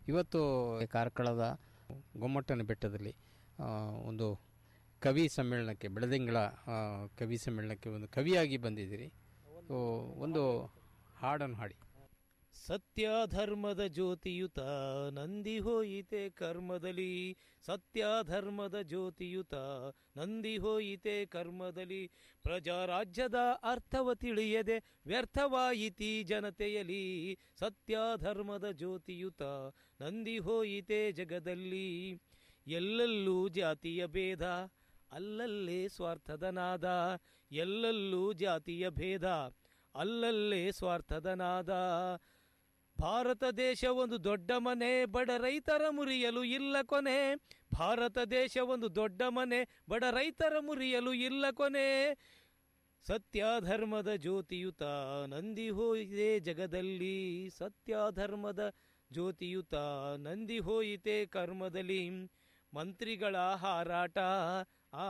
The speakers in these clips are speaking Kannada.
ಇವತ್ತು ಕಾರ್ಕಳದ ಗೊಮ್ಮಟ್ಟನ ಬೆಟ್ಟದಲ್ಲಿ ಆ, ಒಂದು ಕವಿ ಸಮ್ಮೇಳನಕ್ಕೆ ಬೆಳದಿಂಗಳ ಆ, ಕವಿ ಸಮ್ಮೇಳನಕ್ಕೆ ಒಂದು ಕವಿಯಾಗಿ ಬಂದಿದ್ದೀರಿ ಸೊ, ಒಂದು ಹಾಡನ್ನು ಹಾಡಿ ಸತ್ಯ ಧರ್ಮದ ಜ್ಯೋತಿಯುತ ನಂದಿ ಹೋಯಿತೆ ಕರ್ಮದಲ್ಲಿ ಸತ್ಯ ಧರ್ಮದ ಜ್ಯೋತಿಯುತ ನಂದಿ ಹೋಯಿತೆ ಕರ್ಮದಲ್ಲಿ ಪ್ರಜಾರಾಜ್ಯದ ಅರ್ಥವ ತಿಳಿಯದೆ ವ್ಯರ್ಥವಾಯಿತಿ ಜನತೆಯಲಿ ಸತ್ಯ ಧರ್ಮದ ಜ್ಯೋತಿಯುತ ನಂದಿ ಹೋಯಿತೆ ಜಗದಲ್ಲಿ ಎಲ್ಲೆಲ್ಲೂ ಜಾತಿಯ ಭೇದ ಅಲ್ಲಲ್ಲೇ ಸ್ವಾರ್ಥದ ನಾದ ಎಲ್ಲೆಲ್ಲೂ ಜಾತಿಯ ಭೇದ ಅಲ್ಲಲ್ಲೇ ಸ್ವಾರ್ಥದ ನಾದ ಭಾರತ ದೇಶ ಒಂದು ದೊಡ್ಡ ಮನೆ ಬಡ ರೈತರ ಮುರಿಯಲು ಇಲ್ಲ ಕೊನೆ ಭಾರತ ದೇಶ ಒಂದು ದೊಡ್ಡ ಮನೆ ಬಡ ರೈತರ ಮುರಿಯಲು ಇಲ್ಲ ಕೊನೆ ಸತ್ಯ ಧರ್ಮದ ಜ್ಯೋತಿಯುತ ನಂದಿ ಹೋಯಿತೆ ಜಗದಲ್ಲಿ ಸತ್ಯ ಧರ್ಮದ ಜ್ಯೋತಿಯುತ ನಂದಿ ಹೋಯಿತೆ ಕರ್ಮದಲ್ಲಿ ಮಂತ್ರಿಗಳ ಹಾರಾಟ ಆ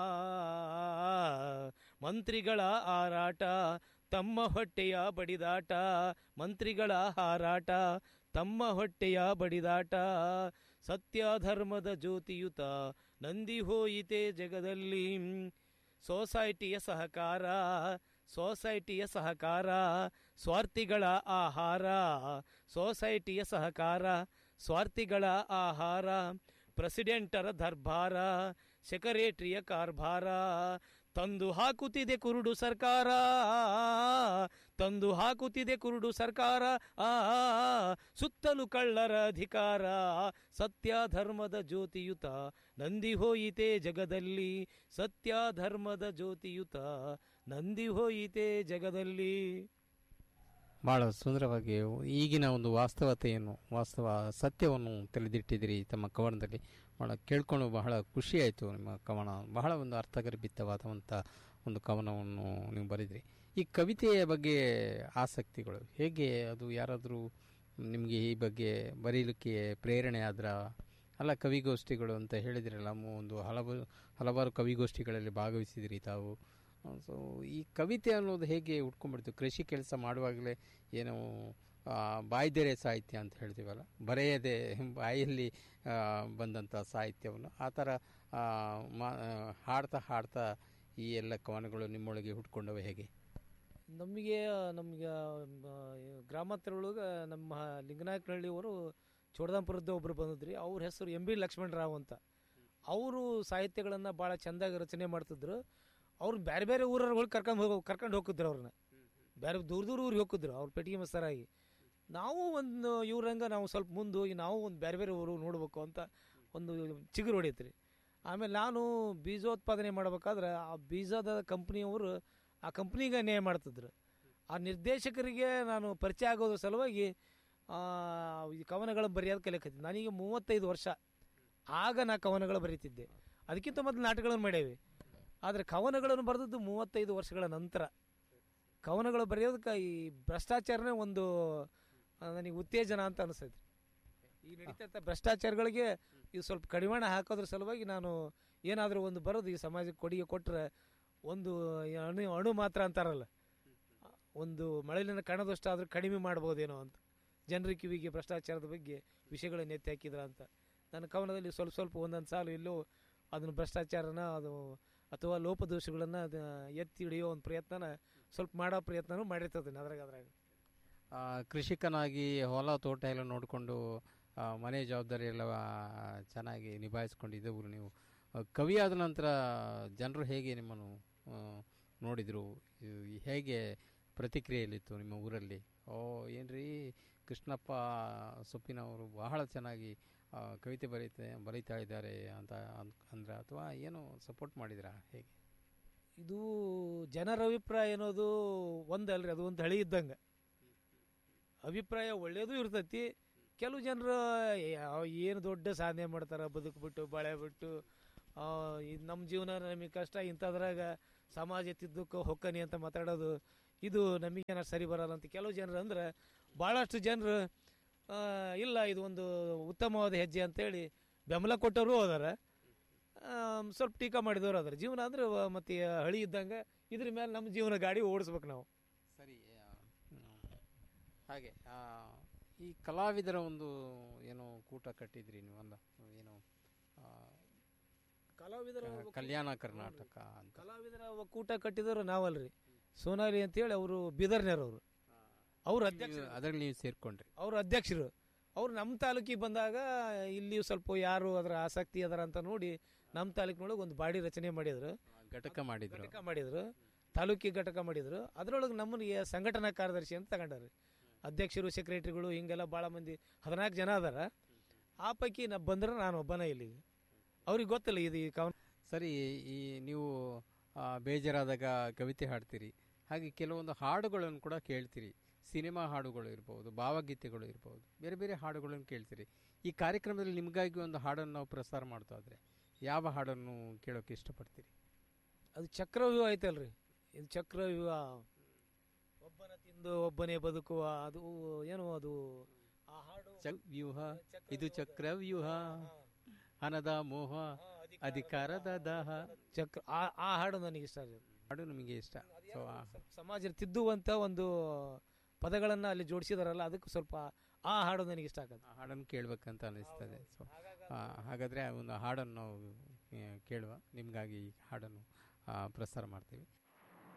ಮಂತ್ರಿಗಳ ಹಾರಾಟ ತಮ್ಮ ಹೊಟ್ಟೆಯ ಬಡಿದಾಟ ಮಂತ್ರಿಗಳ ಹಾರಾಟ ತಮ್ಮ ಹೊಟ್ಟೆಯ ಬಡಿದಾಟ ಸತ್ಯ ಧರ್ಮದ ಜ್ಯೋತಿಯುತ ನಂದಿ ಹೋಯಿತೆ ಜಗದಲ್ಲಿ ಸೊಸೈಟಿಯ ಸಹಕಾರ ಸೊಸೈಟಿಯ ಸಹಕಾರ ಸ್ವಾರ್ಥಿಗಳ ಆಹಾರ ಸೊಸೈಟಿಯ ಸಹಕಾರ ಸ್ವಾರ್ಥಿಗಳ ಆಹಾರ ಪ್ರೆಸಿಡೆಂಟರ ದರ್ಬಾರ ಸೆಕ್ರೆಟರಿಯ ಕಾರ್ಭಾರ ತಂದು ಹಾಕುತ್ತಿದೆ ಕುರುಡು ಸರ್ಕಾರ ತಂದು ಹಾಕುತ್ತಿದೆ ಕುರುಡು ಸರ್ಕಾರ ಆ ಸುತ್ತಲೂ ಕಳ್ಳರ ಅಧಿಕಾರ ಸತ್ಯ ಧರ್ಮದ ಜ್ಯೋತಿಯುತ ನಂದಿ ಹೋಯಿತೆ ಜಗದಲ್ಲಿ ಸತ್ಯ ಧರ್ಮದ ಜ್ಯೋತಿಯುತ ನಂದಿ ಹೋಯಿತೆ ಜಗದಲ್ಲಿ ಬಹಳ ಸುಂದರವಾಗಿ ಈಗಿನ ಒಂದು ವಾಸ್ತವತೆಯನ್ನು ವಾಸ್ತವ ಸತ್ಯವನ್ನು ತಿಳಿದಿಟ್ಟಿದ್ದೀರಿ ತಮ್ಮ ಕವನದಲ್ಲಿ ಬಹಳ ಕೇಳ್ಕೊಂಡು ಬಹಳ ಖುಷಿ ಆಯಿತು ನಿಮ್ಮ ಕವನ ಬಹಳ ಒಂದು ಅರ್ಥಗರ್ಭಿತವಾದಂಥ ಒಂದು ಕವನವನ್ನು ನೀವು ಬರೆದ್ರಿ ಈ ಕವಿತೆಯ ಬಗ್ಗೆ ಆಸಕ್ತಿಗಳು ಹೇಗೆ ಅದು ಯಾರಾದರೂ ನಿಮಗೆ ಈ ಬಗ್ಗೆ ಬರೀಲಿಕ್ಕೆ ಪ್ರೇರಣೆ ಆದ್ರ ಅಲ್ಲ ಕವಿಗೋಷ್ಠಿಗಳು ಅಂತ ಹೇಳಿದ್ರಲ್ಲ ಮು- ಒಂದು ಹಲವು ಹಲವಾರು ಕವಿಗೋಷ್ಠಿಗಳಲ್ಲಿ ಭಾಗವಹಿಸಿದಿರಿ ತಾವು ಸೊ ಈ ಕವಿತೆ ಅನ್ನೋದು ಹೇಗೆ ಉಟ್ಕೊಂಡ್ಬಿಡ್ತು ಕೃಷಿ ಕೆಲಸ ಮಾಡುವಾಗಲೇ ಏನೋ ಆ, ಬಾಯ್ದೆರೆ ಸಾಹಿತ್ಯ ಅಂತ ಹೇಳ್ತೀವಲ್ಲ ಬರೆಯದೆ ಬಾಯಲ್ಲಿ ಆ, ಬಂದಂಥ ಸಾಹಿತ್ಯವನ್ನು ಆ ಥರ ಆ, ಮಾ- ಆ, ಹಾಡ್ತಾ ಹಾಡ್ತಾ ಈ ಎಲ್ಲ ಕವನಗಳು ನಿಮ್ಮೊಳಗೆ ಹುಟ್ಕೊಂಡವೆ ಹೇಗೆ ನಮಗೆ ನಮಗೆ ಗ್ರಾಮಾಂತರ ಒಳಗೆ ನಮ್ಮ ಲಿಂಗನಾಯಕನಹಳ್ಳಿಯವರು ಚೋಡದಾಂಪುರದ ಒಬ್ಬರು ಬಂದಿದ್ರಿ ಅವ್ರ ಹೆಸರು ಎಂ ಬಿ ಲಕ್ಷ್ಮಣರಾವ್ ಅಂತ ಅವರು ಸಾಹಿತ್ಯಗಳನ್ನು ಭಾಳ ಚೆಂದಾಗಿ ರಚನೆ ಮಾಡ್ತಿದ್ರು ಅವ್ರು ಬೇರೆ ಬೇರೆ ಊರವ್ರುಗಳು ಕರ್ಕೊಂಡು ಹೋಗೋ ಕರ್ಕೊಂಡು ಹೋಗಿದ್ರು ಅವ್ರನ್ನ ಬೇರೆ ದೂರ ದೂರ ಊರಿಗೆ ಹೋಗಿದ್ರು ಅವ್ರ ಪೆಟ್ಟಿಗೆ ಮಸ್ತರಾಗಿ ನಾವು ಒಂದು ಇವ್ರಂಗೆ ನಾವು ಸ್ವಲ್ಪ ಮುಂದೆ ಹೋಗಿ ನಾವು ಒಂದು ಬೇರೆ ಬೇರೆ ಊರು ನೋಡ್ಬೇಕು ಅಂತ ಒಂದು ಚಿಗುರು ಹೊಡೀತ್ರಿ ಆಮೇಲೆ ನಾನು ಬೀಜೋತ್ಪಾದನೆ ಮಾಡ್ಬೇಕಾದ್ರೆ ಆ ಬೀಜದ ಕಂಪ್ನಿಯವರು ಆ ಕಂಪ್ನಿಗೆ ನ್ಯಾಯ ಮಾಡ್ತಿದ್ರು ಆ ನಿರ್ದೇಶಕರಿಗೆ ನಾನು ಪರಿಚಯ ಆಗೋದ್ರ ಸಲುವಾಗಿ ಆ, ಈ ಕವನಗಳು ಬರೆಯೋದು ಕಲಿಯಕತ್ತೀನಿ ನನಗೆ ಮೂವತ್ತೈದು ವರ್ಷ ಆಗ ನಾ ಕವನಗಳು ಬರೀತಿದ್ದೆ ಅದಕ್ಕಿಂತ ಮೊದಲು ನಾಟಕಗಳನ್ನು ಮಾಡೇವಿ ಆದರೆ ಕವನಗಳನ್ನು ಬರೆದದ್ದು ಮೂವತ್ತೈದು ವರ್ಷಗಳ ನಂತರ ಕವನಗಳು ಬರೆಯೋದಕ್ಕೆ ಈ ಭ್ರಷ್ಟಾಚಾರನೇ ಒಂದು ಆ, ನನಗೆ ಉತ್ತೇಜನ ಅಂತ ಅನಿಸ್ತೈತಿ ಈ ನಡೀತಾ ಭ್ರಷ್ಟಾಚಾರಗಳಿಗೆ ಇದು ಸ್ವಲ್ಪ ಕಡಿವಾಣ ಹಾಕೋದ್ರ ಸಲುವಾಗಿ ನಾನು ಏನಾದರೂ ಒಂದು ಬರೋದು ಈ ಸಮಾಜಕ್ಕೆ ಕೊಡುಗೆ ಕೊಟ್ಟರೆ ಒಂದು ಅಣು ಅಣು ಮಾತ್ರ ಅಂತಾರಲ್ಲ ಒಂದು ಮಳೆಲಿನ ಕಣದಷ್ಟು ಆದರೂ ಕಡಿಮೆ ಮಾಡ್ಬೋದೇನೋ ಅಂತ ಜನರ ಕಿವಿಗೆ ಭ್ರಷ್ಟಾಚಾರದ ಬಗ್ಗೆ ವಿಷಯಗಳನ್ನ ಎತ್ತಿ ಹಾಕಿದ್ರ ಅಂತ ನನ್ನ ಕವನದಲ್ಲಿ ಸ್ವಲ್ಪ ಸ್ವಲ್ಪ ಒಂದೊಂದು ಸಾಲು ಎಲ್ಲೋ ಅದನ್ನು ಭ್ರಷ್ಟಾಚಾರನ ಅದು ಅಥವಾ ಲೋಪದೋಷಗಳನ್ನು ಅದು ಎತ್ತಿ ಹಿಡಿಯೋ ಒಂದು ಪ್ರಯತ್ನನ ಸ್ವಲ್ಪ ಮಾಡೋ ಪ್ರಯತ್ನನೂ ಮಾಡಿರ್ತದೆ ಅದ್ರಾಗ ಅದ್ರಾಗ ಆ, ಕೃಷಿಕನಾಗಿ ಹೊಲ ತೋಟ ಎಲ್ಲ ನೋಡಿಕೊಂಡು ಮನೆ ಜವಾಬ್ದಾರಿ ಎಲ್ಲ ಆ, ಚೆನ್ನಾಗಿ ನಿಭಾಯಿಸ್ಕೊಂಡಿದ್ದವರು ನೀವು ಆ, ಕವಿಯಾದ ನಂತರ ಜನರು ಹೇಗೆ ನಿಮ್ಮನ್ನು ಆ, ನೋಡಿದರು ಈ- ಹೇಗೆ ಪ್ರತಿಕ್ರಿಯೆಯಲ್ಲಿತ್ತು ನಿಮ್ಮ ಊರಲ್ಲಿ ಓ ಏನ್ರಿ ಕೃಷ್ಣಪ್ಪ ಸೊಪ್ಪಿನವರು ಬಹಳ ಚೆನ್ನಾಗಿ ಆ, ಕವಿತೆ ಬರೀತೆ ಬರೀತಾ ಇದ್ದಾರೆ ಅಂತ ಅನ್- ಅಂದ್ರ ಅಥವಾ ಏನು ಸಪೋರ್ಟ್ ಮಾಡಿದ್ರಾ ಹೇಗೆ ಇದು ಜನರ ಅಭಿಪ್ರಾಯ ಅನ್ನೋದು ಒಂದಲ್ರಿ ಅದು ಒಂದು ಹಳಿ ಇದ್ದಂಗೆ ಅಭಿಪ್ರಾಯ ಒಳ್ಳೆಯದು ಇರ್ತೈತಿ ಕೆಲವು ಜನರು ಏನು ದೊಡ್ಡ ಸಾಧನೆ ಮಾಡ್ತಾರೆ ಬದುಕ್ಬಿಟ್ಟು ಬಾಳೆ ಬಿಟ್ಟು ಆ, ಇದ್ ನಮ್ಮ ಜೀವನ ನಮಗೆ ಕಷ್ಟ ಇಂಥದ್ರಾಗ ಸಮಾಜ ತಿದ್ದಕ್ಕೆ ಹೊಕ್ಕನಿ ಅಂತ ಮಾತಾಡೋದು ಇದು ನಮಗೇನ ಸರಿ ಬರಲ್ಲ ಅಂತ ಕೆಲವು ಜನರು ಅಂದ್ರೆ ಭಾಳಷ್ಟು ಜನರು ಆ, ಇಲ್ಲ ಇದು ಒಂದು ಉತ್ತಮವಾದ ಹೆಜ್ಜೆ ಅಂತೇಳಿ ಬೆಂಬಲ ಕೊಟ್ಟವರು ಹೋದಾರ ಆಮ್, ಸ್ವಲ್ಪ ಟೀಕಾ ಮಾಡಿದವರು ಅದ್ರ ಜೀವನ ಅಂದ್ರೆ ವ- ಮತ್ತೆ ಹಳಿ ಇದ್ದಂಗೆ ಇದ್ರ ಮೇಲೆ ನಮ್ಮ ಜೀವನ ಗಾಡಿ ಓಡಿಸ್ಬೇಕು ನಾವು ಸರಿ ಆ, ಹ್ಮ್. ಹಾಗೆ ಆ, ಈ ಕಲಾವಿದರ ಒಂದು ಏನೋ ಕೂಟ ಕಟ್ಟಿದ್ರಿ ನೀವು ಅಲ್ಲ ಏನು ಆ, ಕಲಾವಿದರ ಕ- ಕಲ್ಯಾಣ ಕರ್ನಾಟಕ ಅಂತ ಕಲಾವಿದರ ಒಕ್ಕೂಟ ಕಟ್ಟಿದವರು ನಾವಲ್ರಿ ಸೋನಾಲಿ ಅಂತೇಳಿ ಅವರು ಬೀದರ್ನೇರವರು ಅವ್ರ ಅಧ್ಯಕ್ಷ ನೀವು- ಅದ್ರಲ್ಲಿ ನೀವು ಸೇರ್ಕೊಂಡ್ರಿ ಅವ್ರ ಅಧ್ಯಕ್ಷರು ಅವ್ರು ನಮ್ಮ ತಾಲೂಕಿಗೆ ಬಂದಾಗ ಇಲ್ಲಿ ಸ್ವಲ್ಪ ಯಾರು ಅದರ ಆಸಕ್ತಿ ಅದರ ಅಂತ ನೋಡಿ ನಮ್ಮ ತಾಲೂಕಿನೊಳಗೆ ಒಂದು ಬಾಡಿ ರಚನೆ ಮಾಡಿದ್ರು ಘಟಕ ಮಾಡಿದ್ರು ಘಟಕ ಮಾಡಿದ್ರು ತಾಲೂಕಿಗೆ ಘಟಕ ಮಾಡಿದ್ರು ಅದರೊಳಗೆ ನಮ್ಮನಿಗೆ ಸಂಘಟನಾ ಕಾರ್ಯದರ್ಶಿ ಅಂತ ತಗೊಂಡಾರೆ ಅಧ್ಯಕ್ಷರು ಸೆಕ್ರೆಟರಿಗಳು ಹಿಂಗೆಲ್ಲ ಭಾಳ ಮಂದಿ ಹದಿನಾಲ್ಕು ಜನ ಅದಾರ ಆ ಪೈಕಿ ನಾ ಬಂದ್ರೆ ನಾನು ಒಬ್ಬನೇ ಇಲ್ಲಿ ಅವ್ರಿಗೆ ಗೊತ್ತಿಲ್ಲ ಇದು ಈ ಕವನ ಸರಿ ಈ ನೀವು ಆ, ಬೇಜಾರಾದಾಗ ಕವಿತೆ ಹಾಡ್ತೀರಿ ಹಾಗೆ ಕೆಲವೊಂದು ಹಾಡುಗಳನ್ನು ಕೂಡ ಕೇಳ್ತೀರಿ ಸಿನಿಮಾ ಹಾಡುಗಳು ಇರ್ಬೋದು ಭಾವಗೀತೆಗಳು ಇರ್ಬೋದು ಬೇರೆ ಬೇರೆ ಹಾಡುಗಳನ್ನು ಕೇಳ್ತೀರಿ ಈ ಕಾರ್ಯಕ್ರಮದಲ್ಲಿ ನಿಮಗಾಗಿ ಒಂದು ಹಾಡನ್ನು ನಾವು ಪ್ರಸಾರ ಮಾಡ್ತಾ ಇದ್ರೆ ಯಾವ ಹಾಡನ್ನು ಕೇಳೋಕೆ ಇಷ್ಟಪಡ್ತೀರಿ ಅದು ಚಕ್ರವ್ಯೂಹ ಐತಲ್ರಿ ಇದು ಚಕ್ರವ್ಯೂಹ ಒಬ್ಬನ ತಿಂದು ಒಬ್ಬನೇ ಬದುಕುವ ಅದು ಏನು ಅದು ಆ ಹಾಡು ಚಕ್ ವ್ಯೂಹ ಚಕ್ರವ್ಯೂಹ. ಇದು ಚಕ್ರವ್ಯೂಹ ಹಣದ ಮೋಹ ಅಧಿಕಾರದ ದಾಹ ಚಕ್ರ ಆ ಆ ಹಾಡು ನನಗೆ ಇಷ್ಟ ಆಗಿದೆ ಹಾಡು ನಮಗೆ ಇಷ್ಟ ಸೊ ಸಮಾಜ ತಿದ್ದುವಂತ ಒಂದು ಪದಗಳನ್ನ ಅಲ್ಲಿ ಜೋಡಿಸಿದಾರಲ್ಲ ಅದಕ್ಕೆ ಸ್ವಲ್ಪ ಆ ಹಾಡು ನನಗೆ ಇಷ್ಟ ಆಗತ್ತೆ ಆ ಹಾಡನ್ನು ಕೇಳಬೇಕಂತ ಅನಿಸ್ತದೆ ಸೊ ಹಾಗಾದರೆ ಆ ಒಂದು ಹಾಡನ್ನು ನಾವು ಆ, ಕೇಳುವ ನಿಮಗಾಗಿ ಈ ಹಾಡನ್ನು ಆ, ಪ್ರಸಾರ ಮಾಡ್ತೀವಿ